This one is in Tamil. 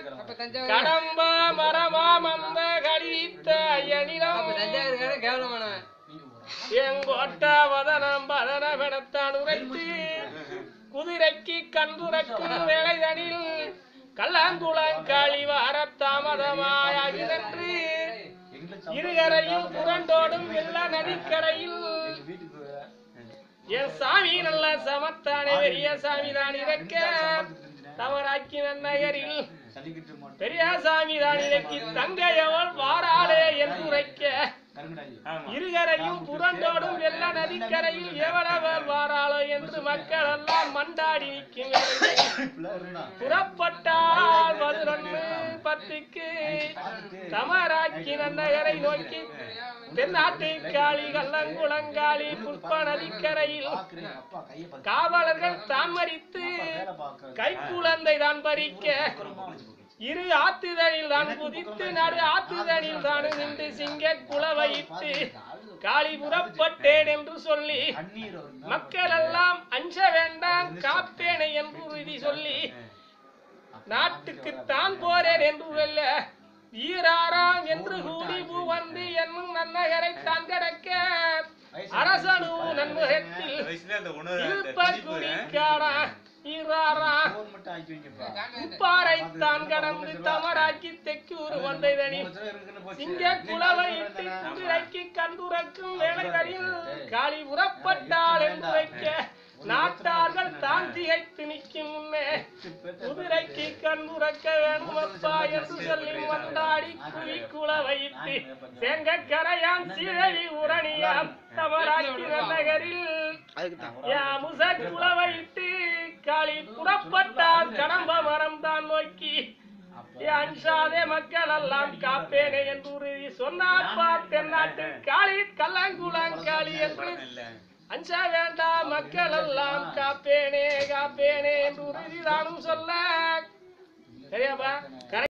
அப்ப தஞ்சாவூர் கடம்ப மரமாம் அந்த கடித்த எனிலம் அப்ப தஞ்சாவூர்காரன் கேவலமானவன் எங்கோட்ட வதனம் பதனமெனத்தான் உரைத்து குதிரைக்கு கந்துரைக்கும் வேலைதனில் கல்லாங்குளங்காளி வார தாமதமாயாகிதன்று இருகரையும் புரண்டோடும் வெள்ள நதிக்கரையில் என் சாமி நல்ல சமத்தானே பெரிய சாமி தான் இருக்க தவறாக்கி நன்னகரில் பெரிய சாமி தான் இறக்கி தங்கையவள் வாராளே என்று உரைக்க இருகரையும் புரண்டோடும் வெள்ள நதிக்கரையில் எவ்வளவர் வாராளோ என்று மக்கள் எல்லாம் மண்டாடி நிற்கும் வேளையில் புறப்பட்டால் பதினொன்று பத்துக்கு தமராக்கி நன்னகரை நோக்கி தென்னாட்டு காளி கல்லங்குளங்காளி புஷ்ப நதிக்கரையில் காவலர்கள் தான் மறித்து கைக்குழந்தை தான் பறிக்க இரு ஆத்துதனில் தான் குதித்து நடு ஆத்துதனில் தான் நின்று சிங்க குளவையிட்டு காளி புறப்பட்டேன் என்று சொல்லி மக்கள் எல்லாம் அஞ்ச வேண்டாம் காப்பேனை என்று உறுதி சொல்லி நாட்டுக்கு தான் போறேன் என்று வெல்ல ஈராராம் என்று கூடி பூ வந்து என்னும் நன்னகரை தான் கடக்க அரசனு நன்முகத்தில் இருப்பக்குடிக்காடா ஈராரா உப்பாரை தான் கடந்து தமராக்கி தெக்கூர் வந்ததனில் சிங்க குளவையிட்டு குதிரைக்கு கண்டுறக்கும் வேலைகளில் காளி புறப்பட்டாள் என்று வைக்க நாட்டார்கள் தான் திகைத்து நிற்கும் முன்னே குதிரைக்கு கண்டுறக்க வேணுமப்பா என்று சொல்லி மந்தாடி குழி குளவையிட்டு செங்க கரையான் சீழலி உரணியாம் தமராக்கி நகரில் யாமுச குளவையிட்டு காளி புறப்பட்டால் கடம்ப மரம் தான் நோக்கி அன்சாதே மக்கள் எல்லாம் காப்பேனே என்று உறுதி சொன்னாப்பா தென்னாட்டு காளி கல்லாங்குளங்காளி என்று அஞ்ச வேண்டாம் மக்கள் எல்லாம் காப்பேனே காப்பேனே என்று உறுதி தானும் சொல்ல சரியாப்பா